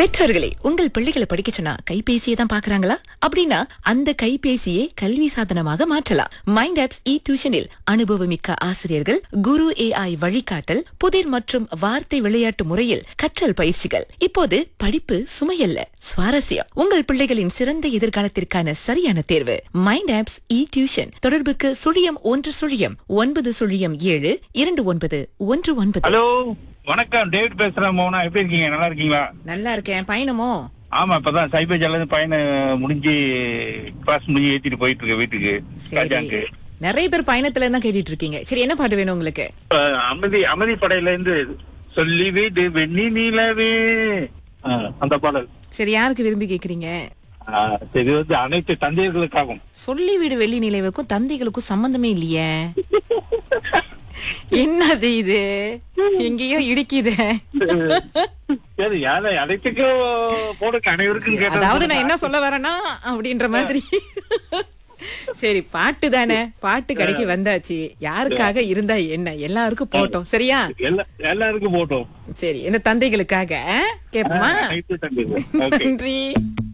பெற்றோர்களே உங்கள் பிள்ளைகளை படிக்க சொன்னா கைபேசியை தான் பாக்குறாங்களா அப்படின்னா அந்த கைபேசியை கல்வி சாதனமாக மாற்றலாம் மைண்ட் ஆப்ஸ் இ டியூஷனில் அனுபவமிக்க ஆசிரியர்கள் குரு ஏஐ வழிகாட்டல் புதிர் மற்றும் வார்த்தை விளையாட்டு முறையில் கற்றல் பயிற்சிகள் இப்போது படிப்பு சுமையல்ல சுவாரஸ்யம் உங்கள் பிள்ளைகளின் சிறந்த எதிர்காலத்திற்கான சரியான தேர்வு மைண்ட் ஆப்ஸ் இ டியூஷன் தொடர்புக்கு சுழியம் ஒன்று சுழியம் ஒன்பது சுழியம் ஏழு இரண்டு ஒன்பது ஒன்று ஒன்பது ஹலோ வணக்கம் டேவிட் பேசுறேன் மோனா எப்படி இருக்கீங்க நல்லா இருக்கீங்களா நல்லா இருக்கேன் பயணமோ ஆமா இப்பதான் சைபேஜால இருந்து பயணம் முடிஞ்சு கிளாஸ் முடிஞ்சு ஏத்திட்டு போயிட்டு இருக்க வீட்டுக்கு ராஜாங்க சரி நிறைய பேர் பயணத்துல தான் கேட்டுட்டு இருக்கீங்க சரி என்ன பாட்டு வேணும் உங்களுக்கு அமைதி அமைதி படையில இருந்து சொல்லி வீடு வெண்ணி நீலவே ஆ, அந்த பாடல் சரி யாருக்கு விரும்பி கேக்குறீங்க ஆ, இது வந்து அனைத்து தந்தையர்களுக்காகும் சொல்லி வீடு வெள்ளி நிலைவுக்கும் தந்தைகளுக்கும் சம்பந்தமே இல்லையே என்னது இது எங்கேயோ இடிக்குது சரி யாரை அனைத்துக்கும் போடுங்க அனைவருக்கும் கேட்டது அதாவது நான் என்ன சொல்ல வரேன்னா அப்படின்ற மாதிரி சரி பாட்டு தானே பாட்டு கடைக்கு வந்தாச்சு யாருக்காக இருந்தா என்ன எல்லாருக்கும் போட்டோம் சரியா எல்லா- எல்லாருக்கும் போட்டோம் சரி இந்த தந்தைகளுக்காக கேப்போமா அனைத்து தந்தைகள் ஓகே நன்றி